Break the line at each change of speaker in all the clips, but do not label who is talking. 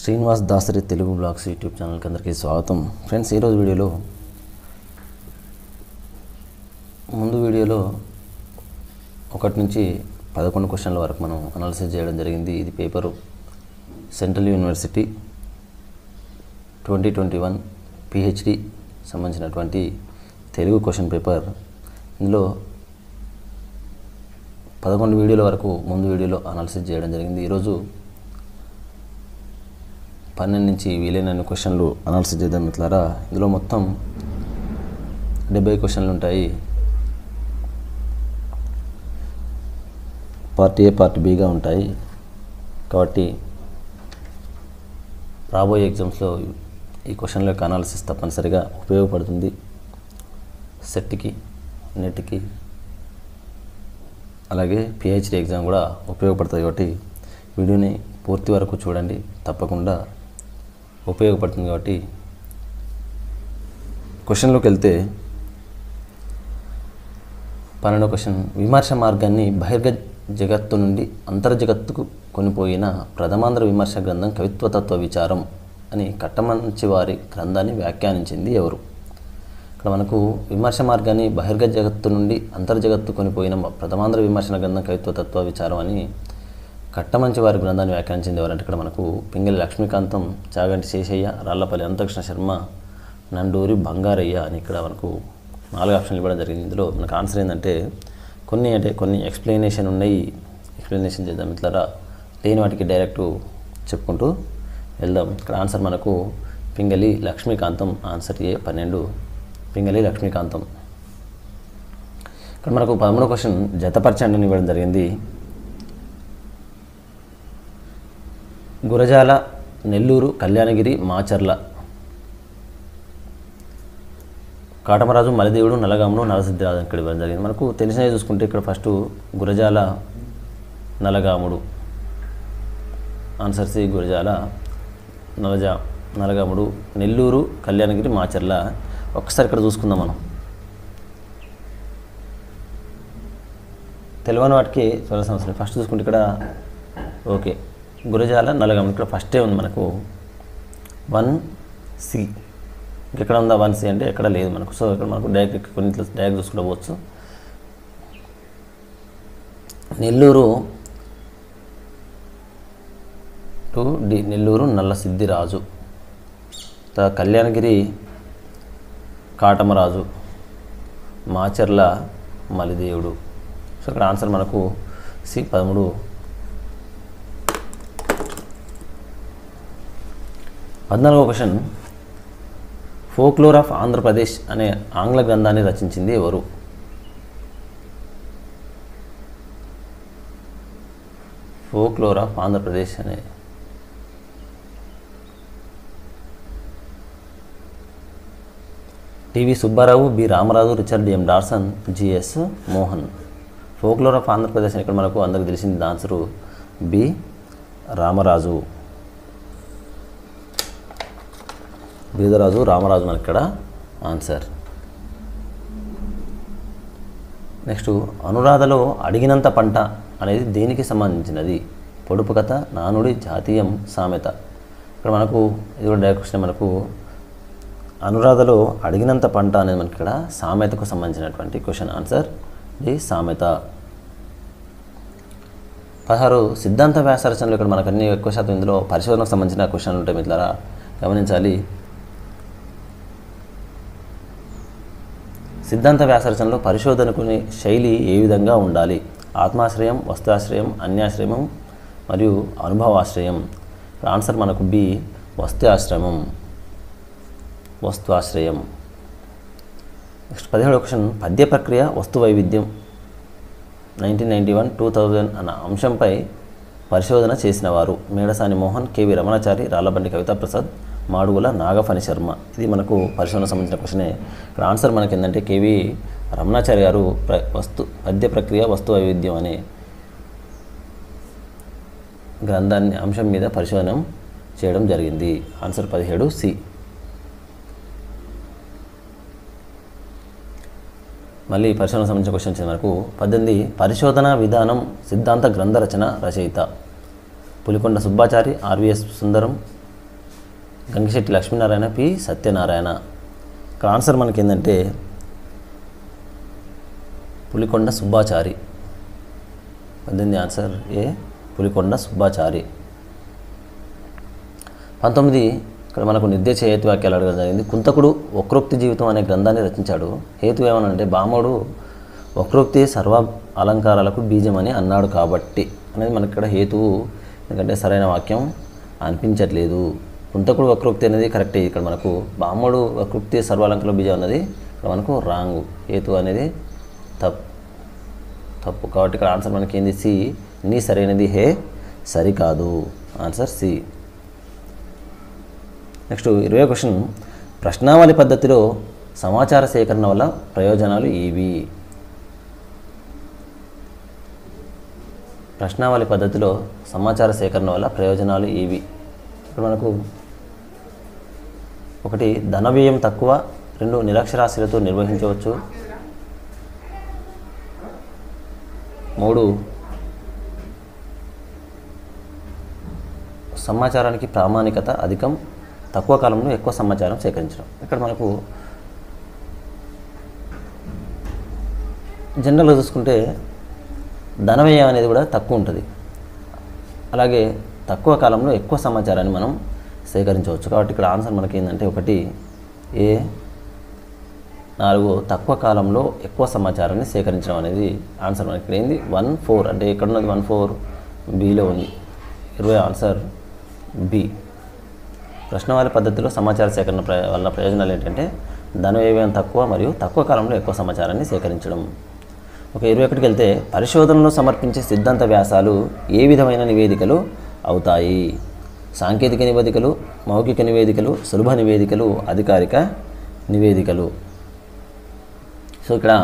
Srinivas Dasari Telugu blogs YouTube ఛానల్కి అందరికీ స్వాగతం ఫ్రెండ్స్ ఈరోజు వీడియోలో ముందు వీడియోలో ఒకటి నుంచి పదకొండు క్వశ్చన్ల వరకు మనం అనాలిసిస్ చేయడం జరిగింది ఇది paper central university twenty twenty one PhD సంబంధించినటువంటి తెలుగు క్వశ్చన్ పేపర్ ఇందులో పదకొండు వీడియోల వరకు ముందు వీడియోలో అనాలిసిస్ చేయడం జరిగింది ఈరోజు పన్నెండు నుంచి వీలైనన్ని క్వశ్చన్లు అనాలిసిస్ చేద్దాం మిత్రులారా ఇందులో మొత్తం డెబ్బై క్వశ్చన్లు ఉంటాయి పార్ట్ ఏ పార్ట్ బిగా ఉంటాయి కాబట్టి రాబోయే ఎగ్జామ్స్లో ఈ క్వశ్చన్ల యొక్క అనాలిసిస్ తప్పనిసరిగా ఉపయోగపడుతుంది సెట్కి నెట్కి అలాగే పిహెచ్డి ఎగ్జామ్ కూడా ఉపయోగపడుతుంది కాబట్టి వీడియోని పూర్తి వరకు చూడండి తప్పకుండా ఉపయోగపడుతుంది కాబట్టి క్వశ్చన్లోకి వెళ్తే పన్నెండో క్వశ్చన్ విమర్శ మార్గాన్ని బహిర్గ జగత్తు నుండి అంతర్జగత్తుకు కొనిపోయిన ప్రథమాంధ్ర విమర్శ గ్రంథం కవిత్వతత్వ విచారం అని కట్టమంచి వారి గ్రంథాన్ని వ్యాఖ్యానించింది ఎవరు ఇక్కడ మనకు విమర్శ మార్గాన్ని బహిర్గ జగత్తు నుండి అంతర్జగత్తు కొనిపోయిన ప్రథమాంధ్ర విమర్శన గ్రంథం కవిత్వతత్వ విచారం అని కట్టమంచి వారి గ్రంథాన్ని వ్యాఖ్యానించింది ఎవరంటే ఇక్కడ మనకు పింగళి లక్ష్మీకాంతం చాగంటి శేషయ్య రాళ్లపల్లి అనంతకృష్ణ శర్మ నండూరి బంగారయ్య అని ఇక్కడ మనకు నాలుగు ఆప్షన్లు ఇవ్వడం జరిగింది ఇందులో మనకు ఆన్సర్ ఏంటంటే కొన్ని అంటే కొన్ని ఎక్స్ప్లెనేషన్ ఉన్నాయి ఎక్స్ప్లెనేషన్ చేద్దాం ఇట్లా లేని వాటికి డైరెక్ట్ చెప్పుకుంటూ వెళ్దాం ఇక్కడ ఆన్సర్ మనకు పింగళి లక్ష్మీకాంతం ఆన్సర్ ఏ పన్నెండు పింగళి లక్ష్మీకాంతం ఇక్కడ మనకు పదమూడో క్వశ్చన్ జతపరచండి అని ఇవ్వడం జరిగింది గురజాల నెల్లూరు కళ్యాణగిరి మాచర్ల కాటమరాజు మలిదేవుడు నలగాముడు నలసిద్ధిరాజు ఇక్కడ ఇవ్వడం జరిగింది మనకు తెలిసినవి చూసుకుంటే ఇక్కడ first Gurajala Nalagamudu answer C Gurajala నలజా నలగాముడు నెల్లూరు కళ్యాణగిరి మాచర్ల ఒక్కసారి ఇక్కడ చూసుకుందాం మనం తెలియని వాటికి చూడాల్సిన అవసరం లేదు. ఫస్ట్ చూసుకుంటే ఇక్కడ ఓకే గురజాల నలగాముడు ఇక్కడ ఫస్టే ఉంది మనకు వన్ సి ఎక్కడ ఉందా వన్ సి అంటే ఎక్కడ లేదు మనకు సో ఇక్కడ మనకు డైరెక్ట్ కొన్నిట్లో డైరెక్ట్ చూసుకుంటూ పోవచ్చు నెల్లూరు టు డి నెల్లూరు నల్ల సిద్ధిరాజు త కళ్యాణగిరి కాటమరాజు మాచర్ల మలిదేవుడు సో ఇక్కడ ఆన్సర్ మనకు సి పదమూడు పద్నాలుగో క్వశ్చన్ ఫోక్లోర్ ఆఫ్ ఆంధ్రప్రదేశ్ అనే ఆంగ్ల గ్రంథాన్ని రచించింది ఎవరు ఫోక్లోర్ ఆఫ్ ఆంధ్రప్రదేశ్ అనే T V Subbarao B Ramaraju Richard M Dorson G S Mohan folklore of Andhra Pradesh అని ఇక్కడ మనకు అందరికి తెలిసింది ఆన్సరు బి రామరాజు బీదరాజు రామరాజు మనకి ఇక్కడ ఆన్సర్ నెక్స్ట్ అనురాధలో అడిగినంత పంట అనేది దేనికి సంబంధించినది పొడుపు కథ నానుడి జాతీయం సామెత ఇక్కడ మనకు ఇది కూడా డైరెక్ట్ క్వశ్చన్ మనకు అనురాధలో అడిగినంత పంట అనేది మనకి ఇక్కడ సామెతకు సంబంధించినటువంటి క్వశ్చన్ ఆన్సర్ ఇది సామెత పదహారు సిద్ధాంత వ్యాస రచనలు ఇక్కడ మనకు అన్ని ఎక్కువ శాతం ఇందులో పరిశోధనకు సంబంధించిన క్వశ్చన్లు ఉంటాయి మిత్రులారా గమనించాలి సిద్ధాంత వ్యాసరచనలో పరిశోధనకుని శైలి ఏ విధంగా ఉండాలి ఆత్మాశ్రయం వస్తుఆశ్రయం అన్యాశ్రయం మరియు అనుభవాశ్రయం ఇక్కడ ఆన్సర్ మనకు బి వస్తు ఆశ్రమం వస్తు ఆశ్రయం నెక్స్ట్ పదిహేడు క్వశ్చన్ పద్య ప్రక్రియ వస్తు వైవిధ్యం nineteen ninety one two thousand అన్న అంశంపై పరిశోధన చేసిన వారు మేడసాని మోహన్ కేవి రమణాచారి రాళ్లబండి కవితా ప్రసాద్ మాడుగుల నాగఫణి శర్మ ఇది మనకు పరిశోధన సంబంధించిన క్వశ్చనే ఇక్కడ ఆన్సర్ మనకి ఏంటంటే కేవి రమణాచారి గారు ప్ర వస్తు పద్య ప్రక్రియ వస్తు వైవిధ్యం అనే గ్రంథాన్ని అంశం మీద పరిశోధన చేయడం జరిగింది ఆన్సర్ పదిహేడు సి మళ్ళీ పరిశోధన సంబంధించిన క్వశ్చన్ వచ్చింది మనకు పద్దెనిమిది పరిశోధన విధానం సిద్ధాంత గ్రంథ రచన రచయిత పులికొండ సుబ్బాచారి ఆర్విఎస్ సుందరం గంగిశెట్టి లక్ష్మీనారాయణ పి సత్యనారాయణ ఇక్కడ ఆన్సర్ మనకి ఏంటంటే పులికొండ సుబ్బాచారి పద్దెనిమిది ఆన్సర్ ఏ పులికొండ సుబ్బాచారి పంతొమ్మిది ఇక్కడ మనకు నిర్దేశ హేతు వాక్యాలు అడగడం జరిగింది కుంతకుడు వక్రోక్తి జీవితం అనే గ్రంథాన్ని రచించాడు హేతు ఏమనంటే బామోడు వక్రోక్తి సర్వ అలంకారాలకు బీజం అని అన్నాడు కాబట్టి అనేది మనకి ఇక్కడ హేతువు ఎందుకంటే సరైన వాక్యం అనిపించట్లేదు కుంతకుడు వక్రోక్తి అనేది కరెక్టే ఇక్కడ మనకు బామ్మడు వక్రోక్తి సర్వాలంకార బీజం అన్నది ఇక్కడ మనకు రాంగ్ హేతు అనేది తప్పు తప్పు కాబట్టి ఇక్కడ ఆన్సర్ మనకి ఏంది సి నీ సరైనది హే సరికాదు ఆన్సర్ సి నెక్స్ట్ ఇరవై క్వశ్చన్ ప్రశ్నావళి పద్ధతిలో సమాచార సేకరణ వల్ల ప్రయోజనాలు ఏవి ప్రశ్నావళి పద్ధతిలో సమాచార సేకరణ వల్ల ప్రయోజనాలు ఏవి ఇక్కడ మనకు ఒకటి ధన వ్యయం తక్కువ రెండు నిరక్షరాస్యులతో నిర్వహించవచ్చు మూడు సమాచారానికి ప్రామాణికత అధికం తక్కువ కాలంలో ఎక్కువ సమాచారం సేకరించడం ఇక్కడ మనకు జనరల్గా చూసుకుంటే ధన వ్యయం అనేది కూడా తక్కువ ఉంటుంది అలాగే తక్కువ కాలంలో ఎక్కువ సమాచారాన్ని మనం సేకరించవచ్చు కాబట్టి ఇక్కడ ఆన్సర్ మనకి ఏంటంటే ఒకటి ఏ నాలుగు తక్కువ కాలంలో ఎక్కువ సమాచారాన్ని సేకరించడం అనేది ఆన్సర్ మనకి ఇక్కడ ఏంది వన్ ఫోర్ అంటే ఎక్కడ ఉన్నది వన్ ఫోర్ బిలో ఉంది ఇరవై ఆన్సర్ బి ప్రశ్నవాళి పద్ధతిలో సమాచార సేకరణ ప్రయ వల్ల ప్రయోజనాలు ఏంటంటే ధన వ్యయం తక్కువ మరియు తక్కువ కాలంలో ఎక్కువ సమాచారాన్ని సేకరించడం ఒక ఇరవై ఒకటికి వెళ్తే పరిశోధనలో సమర్పించే సిద్ధాంత వ్యాసాలు ఏ విధమైన నివేదికలు అవుతాయి సాంకేతిక నివేదికలు మౌఖిక నివేదికలు సులభ నివేదికలు అధికారిక నివేదికలు సో ఇక్కడ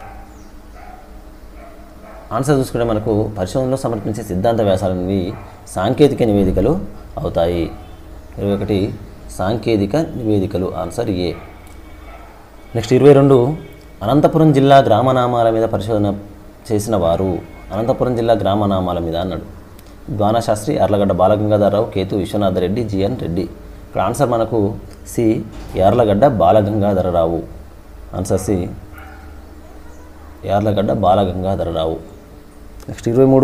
ఆన్సర్ చూసుకుంటే మనకు పరిశోధనలో సమర్పించే సిద్ధాంత వ్యాసాలు అనేవి సాంకేతిక నివేదికలు అవుతాయి ఇరవై ఒకటి సాంకేతిక నివేదికలు ఆన్సర్ ఏ నెక్స్ట్ ఇరవై రెండు అనంతపురం జిల్లా గ్రామనామాల మీద పరిశోధన చేసిన వారు అనంతపురం జిల్లా గ్రామనామాల మీద అన్నాడు ద్వానశాస్త్రి యార్లగడ్డ బాలగంగాధరరావు కేతు విశ్వనాథ రెడ్డి జిఎన్ రెడ్డి ఇక్కడ ఆన్సర్ మనకు C Yarlagadda Balagangadhara Rao answer C Yarlagadda Balagangadhara Rao next ఇరవై మూడు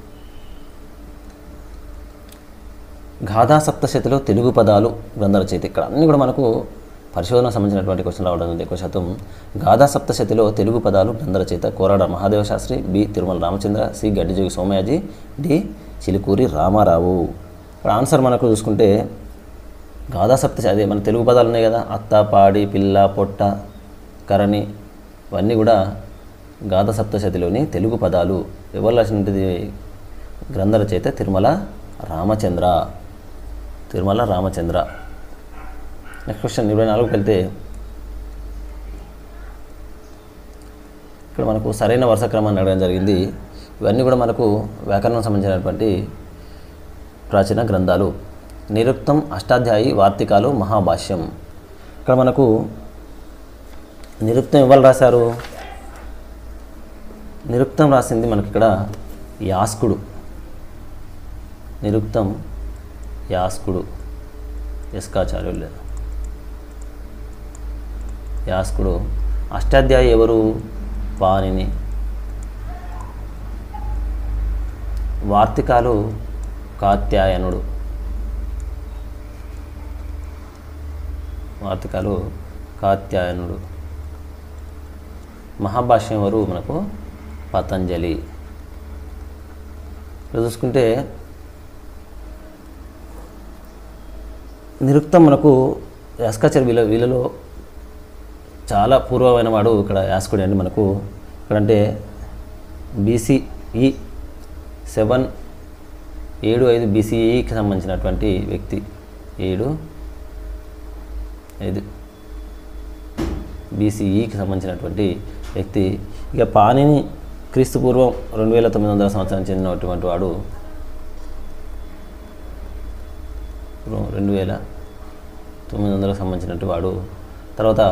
గాథా సప్తశతిలో తెలుగు పదాలు గ్రంథ రచయిత ఇక్కడ అన్నీ కూడా మనకు పరిశోధన సంబంధించినటువంటి క్వశ్చన్ రావడం ఉంది ఎక్కువ శాతం గాథా సప్తశతిలో తెలుగు పదాలు గ్రంథ రచయిత Korada Mahadeva Sastri B Tirumala Ramachandra C Gaddijogi Somayaji D Chilukuri Rama Rao ఇక్కడ ఆన్సర్ మనకు చూసుకుంటే గాథా సప్తశతి అదే మన తెలుగు పదాలు ఉన్నాయి కదా అత్త పాడి పిల్ల పొట్ట కరణి ఇవన్నీ కూడా గాథ సప్తశతిలోని తెలుగు పదాలు ఎవరు రాసినది గ్రంథ రచయిత తిరుమల రామచంద్ర తిరుమల రామచంద్ర నెక్స్ట్ క్వశ్చన్ ఇరవై నాలుగుకి వెళ్తే ఇక్కడ మనకు సరైన వరుస క్రమాన్ని అడగడం జరిగింది ఇవన్నీ కూడా మనకు వ్యాకరణం సంబంధించినటువంటి ప్రాచీన గ్రంథాలు నిరుక్తం అష్టాధ్యాయి వార్తికాలు మహాభాష్యం ఇక్కడ మనకు నిరుక్తం ఇవ్వాలి రాశారు నిరుక్తం రాసింది మనకి ఇక్కడ యాస్కుడు నిరుక్తం యాస్కుడు యస్కాచార్యులు యాస్కుడు అష్టాధ్యాయి ఎవరు పాణిని వార్తికాలు కాత్యాయనుడు వార్తికాలు కాత్యాయనుడు మహాభాష్యం ఎవరు మనకు పతంజలి ఇక్కడ చూసుకుంటే నిరుక్తం మనకు యాస్కాచర్ వీళ్ళ వీళ్ళలో చాలా పూర్వమైన వాడు ఇక్కడ యాస్కుడి అండి మనకు ఇక్కడంటే బీసీఈ సెవెన్ ఏడు ఐదు బీసీఈకి సంబంధించినటువంటి వ్యక్తి ఏడు ఐదు బీసీఈకి సంబంధించినటువంటి వ్యక్తి ఇక పాణిని క్రీస్తు పూర్వం రెండు వేల తొమ్మిది వందల సంవత్సరం చెందినటువంటి వాడు రెండు వేల తొమ్మిది వందలకు సంబంధించినటువంటి వాడు తర్వాత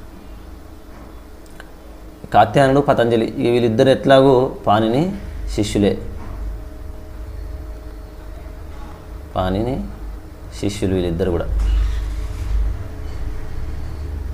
కాత్యాయనుడు పతంజలి ఈ వీళ్ళిద్దరు ఎట్లాగూ పాణిని శిష్యులే పాణిని శిష్యులు వీళ్ళిద్దరు కూడా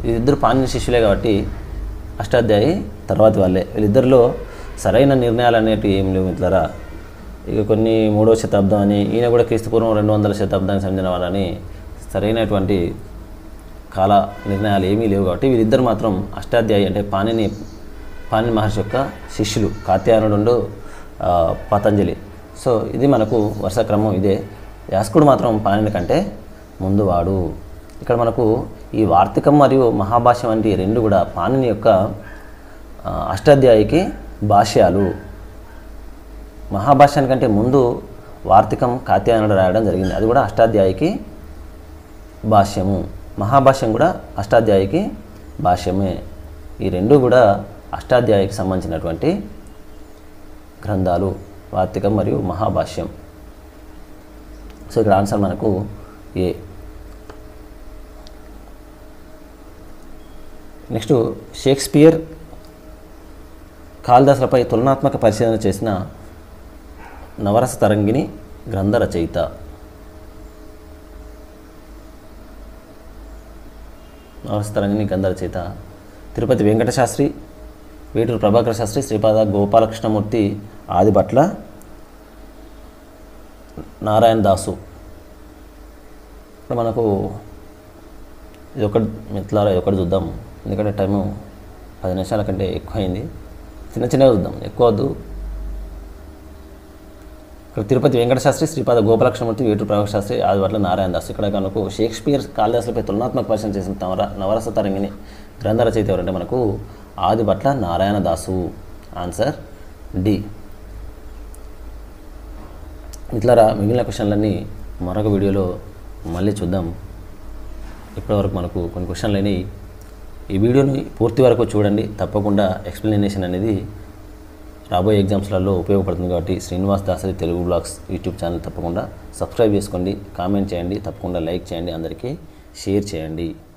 వీళ్ళిద్దరు పాణిని శిష్యులే కాబట్టి అష్టాధ్యాయి తర్వాతి వాళ్ళే వీళ్ళిద్దరిలో సరైన నిర్ణయాలు అనేటివి ఏం లేవు మిత్రులారా ఇక కొన్ని మూడవ శతాబ్దం అని ఈయన కూడా క్రీస్తుపూర్వం రెండు వందల శతాబ్దానికి చెందిన వాళ్ళని సరైనటువంటి కాల నిర్ణయాలు ఏమీ లేవు కాబట్టి వీరిద్దరు మాత్రం అష్టాధ్యాయి అంటే పాణిని పాణిని మహర్షి యొక్క శిష్యులు కాత్యాయనుడు ఆ, పతంజలి సో ఇది మనకు వరుస క్రమం ఇదే యాస్కుడు మాత్రం పాణిని కంటే ముందు వాడు ఇక్కడ మనకు ఈ వార్తికం మరియు మహాభాష్యం వంటి రెండు కూడా పాణిని యొక్క ఆ, అష్టాధ్యాయికి భాష్యాలు మహాభాష్యానికంటే ముందు వార్తికం కాత్యాయనుడు రాయడం జరిగింది అది కూడా అష్టాధ్యాయికి భాష్యము మహాభాష్యం కూడా అష్టాధ్యాయికి భాష్యమే ఈ రెండు కూడా అష్టాధ్యాయికి సంబంధించినటువంటి గ్రంథాలు వార్తికం మరియు మహాభాష్యం సో ఇక్కడ ఆన్సర్ మనకు ఏ నెక్స్ట్ షేక్స్పియర్ కాళిదాసులపై తులనాత్మక పరిశీలన చేసిన నవరస తరంగిణి గ్రంథ రచయిత నవరస తరంగిణి గ్రంథ రచయిత తిరుపతి వెంకట శాస్త్రి వేటూరు ప్రభాకర శాస్త్రి శ్రీపాద గోపాలకృష్ణమూర్తి ఆదిభట్ల నారాయణ దాసు ఇప్పుడు మనకు ఇది ఒకటి మిత్రులారా ఇది ఒకటి చూద్దాం ఎందుకంటే టైము పది నిమిషాల కంటే ఎక్కువ అయింది చిన్న చిన్నగా చూద్దాం ఎక్కువ వద్దు ఇక్కడ తిరుపతి వెంకట శాస్త్రి శ్రీపాద గోపాలకృష్ణమూర్తి వేటూరు ప్రభాకర శాస్త్రి ఆదివాట్ల నారాయణ దాస్ ఇక్కడ మనకు షేక్స్పియర్ కాళిదాసులపై తులనాత్మక పరిశీలన చేసిన నవర నవరస తరంగిణి గ్రంథ రచయిత ఎవరంటే మనకు ఆదిభట్ల నారాయణ దాసు ఆన్సర్ డి ఇట్లారా మిగిలిన క్వశ్చన్లన్నీ మరొక వీడియోలో మళ్ళీ చూద్దాం ఇప్పటివరకు మనకు కొన్ని క్వశ్చన్లు అయినాయి ఈ వీడియోని పూర్తి వరకు చూడండి తప్పకుండా ఎక్స్ప్లెనేషన్ అనేది రాబోయే ఎగ్జామ్స్లలో ఉపయోగపడుతుంది కాబట్టి Srinivas Dasari Telugu blogs YouTube channel తప్పకుండా సబ్స్క్రైబ్ చేసుకోండి కామెంట్ చేయండి తప్పకుండా లైక్ చేయండి అందరికీ షేర్ చేయండి